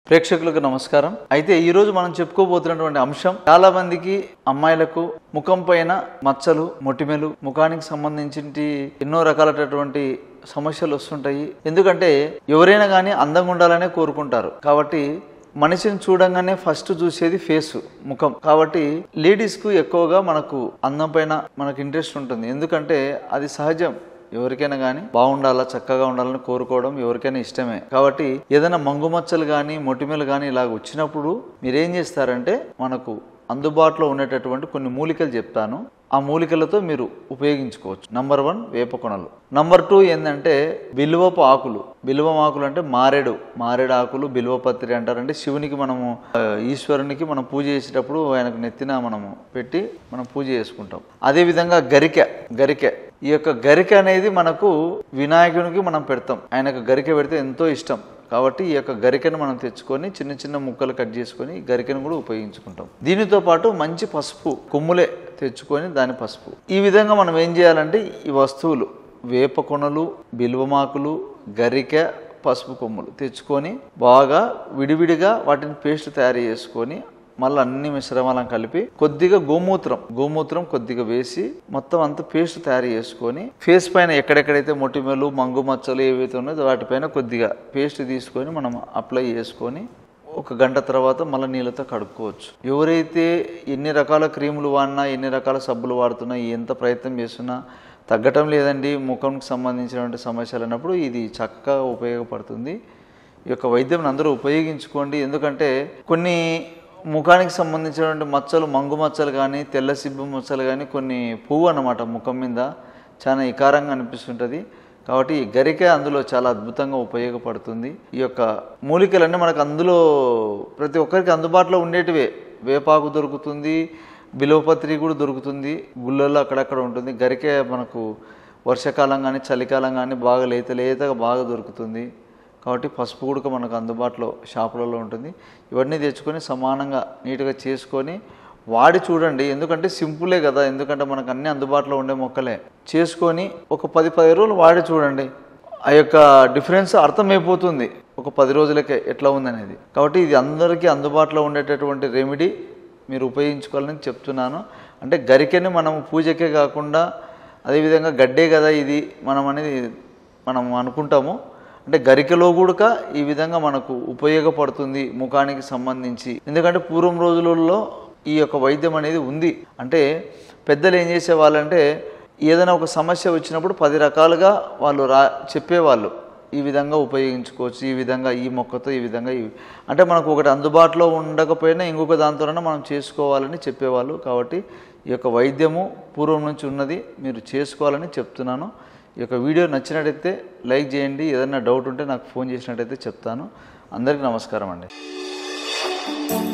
ప్రేక్షకులకు నమస్కారం అయితే ఈ రోజు మనం చెప్పుకోబోతున్నటువంటి అంశం చాలా మందికి అమ్మాయిలకు ముఖం పైన మచ్చలు మొటిమెలు ముఖానికి సంబంధించి ఎన్నో రకాలైనటువంటి సమస్యలు వస్తుంటాయి ఎందుకంటే ఎవరైనా కానీ అందంగా ఉండాలనే కోరుకుంటారు కాబట్టి మనిషిని చూడంగానే ఫస్ట్ చూసేది ఫేస్ ముఖం కాబట్టి లేడీస్ కు ఎక్కువగా మనకు అందం పైన మనకు ఇంట్రెస్ట్ ఉంటుంది ఎందుకంటే అది సహజం ఎవరికైనా కానీ బాగుండాలా చక్కగా ఉండాలని కోరుకోవడం ఎవరికైనా ఇష్టమే కాబట్టి ఏదైనా మంగుమచ్చలు కానీ మొటిమలు కానీ ఇలాగ వచ్చినప్పుడు మీరేం చేస్తారంటే మనకు అందుబాటులో ఉండేటటువంటి కొన్ని మూలికలు చెప్తాను ఆ మూలికలతో మీరు ఉపయోగించుకోవచ్చు నంబర్ వన్ వేపకొనలు నంబర్ టూ ఏంటంటే బిల్వపు ఆకులు బిల్వం ఆకులు అంటే మారేడు మారేడు ఆకులు బిల్వపత్రి అంటారంటే శివునికి మనము ఆ, ఈశ్వరునికి మనం పూజ చేసేటప్పుడు ఆయనకు నెత్తిన మనము పెట్టి మనం పూజ చేసుకుంటాం అదేవిధంగా గరిక గరిక ఈ యొక్క గరిక అనేది మనకు వినాయకునికి మనం పెడతాం ఆయనకు గరిక పెడితే ఎంతో ఇష్టం కాబట్టి ఈ యొక్క గరికను మనం తెచ్చుకొని చిన్న చిన్న ముక్కలు కట్ చేసుకొని ఈ గరికను కూడా ఉపయోగించుకుంటాం దీనితో పాటు మంచి పసుపు కొమ్ములే తెచ్చుకొని దాని పసుపు ఈ విధంగా మనం ఏం చేయాలంటే ఈ వస్తువులు వేప కొనలు బిల్వమాకులు గరిక పసుపు కొమ్ములు తెచ్చుకొని బాగా విడివిడిగా వాటిని పేస్ట్ తయారు చేసుకొని మళ్ళీ అన్ని మిశ్రమాలను కలిపి కొద్దిగా గోమూత్రం గోమూత్రం కొద్దిగా వేసి మొత్తం అంతా పేస్ట్ తయారు చేసుకొని ఫేస్ పైన ఎక్కడెక్కడైతే మొటిమలు మంగు మచ్చలు ఏవైతే ఉన్నాయో వాటిపైన కొద్దిగా పేస్ట్ తీసుకొని మనం అప్లై చేసుకొని ఒక గంట తర్వాత మళ్ళీ నీళ్ళతో కడుక్కోవచ్చు ఎవరైతే ఎన్ని రకాల క్రీములు వాడినా ఎన్ని రకాల సబ్బులు వాడుతున్నా ఎంత ప్రయత్నం చేస్తున్నా తగ్గటం లేదండి ముఖంకి సంబంధించినటువంటి సమస్యలు అన్నప్పుడు ఇది చక్కగా ఉపయోగపడుతుంది ఈ యొక్క వైద్యం అందరూ ఉపయోగించుకోండి ఎందుకంటే కొన్ని ముఖానికి సంబంధించినటువంటి మచ్చలు మంగు మచ్చలు కానీ తెల్ల సిబ్బు మచ్చలు కానీ కొన్ని పువ్వు అన్నమాట ముఖం మీద చాలా ఇకారంగా అనిపిస్తుంటుంది కాబట్టి ఈ గరిక అందులో చాలా అద్భుతంగా ఉపయోగపడుతుంది ఈ యొక్క మూలికలన్నీ మనకు అందులో ప్రతి ఒక్కరికి అందుబాటులో ఉండేటివే వేపాకు దొరుకుతుంది బిలోపత్రి కూడా దొరుకుతుంది గుళ్ళల్లో అక్కడక్కడ ఉంటుంది గరిక మనకు వర్షాకాలం కానీ చలికాలం కానీ బాగా లేత లేతగా బాగా దొరుకుతుంది కాబట్టి పసుపు కూడా మనకు అందుబాటులో షాపులలో ఉంటుంది ఇవన్నీ తెచ్చుకొని సమానంగా నీట్గా చేసుకొని వాడి చూడండి ఎందుకంటే సింపులే కదా ఎందుకంటే మనకు అన్ని అందుబాటులో ఉండే మొక్కలే చేసుకొని ఒక పది పది రోజులు వాడి చూడండి ఆ యొక్క డిఫరెన్స్ అర్థమైపోతుంది ఒక పది రోజులకే ఎట్లా ఉందనేది కాబట్టి ఇది అందరికీ అందుబాటులో ఉండేటటువంటి రెమెడీ మీరు ఉపయోగించుకోవాలని చెప్తున్నాను అంటే గరికెని మనం పూజకే కాకుండా అదేవిధంగా గడ్డే కదా ఇది మనం అనేది మనం అనుకుంటాము అంటే గరికలో కూడా ఈ విధంగా మనకు ఉపయోగపడుతుంది ముఖానికి సంబంధించి ఎందుకంటే పూర్వం రోజులలో ఈ యొక్క వైద్యం అనేది ఉంది అంటే పెద్దలు ఏం చేసేవాళ్ళంటే ఏదైనా ఒక సమస్య వచ్చినప్పుడు పది రకాలుగా వాళ్ళు రా చెప్పేవాళ్ళు ఈ విధంగా ఉపయోగించుకోవచ్చు ఈ విధంగా ఈ మొక్కతో ఈ విధంగా ఈ అంటే మనకు ఒకటి అందుబాటులో ఉండకపోయినా ఇంకొక దాంతోనైనా మనం చేసుకోవాలని చెప్పేవాళ్ళు కాబట్టి ఈ యొక్క వైద్యము పూర్వం నుంచి ఉన్నది మీరు చేసుకోవాలని చెప్తున్నాను ఈ యొక్క వీడియో నచ్చినట్టయితే లైక్ చేయండి ఏదైనా డౌట్ ఉంటే నాకు ఫోన్ చేసినట్టయితే చెప్తాను అందరికీ నమస్కారం అండి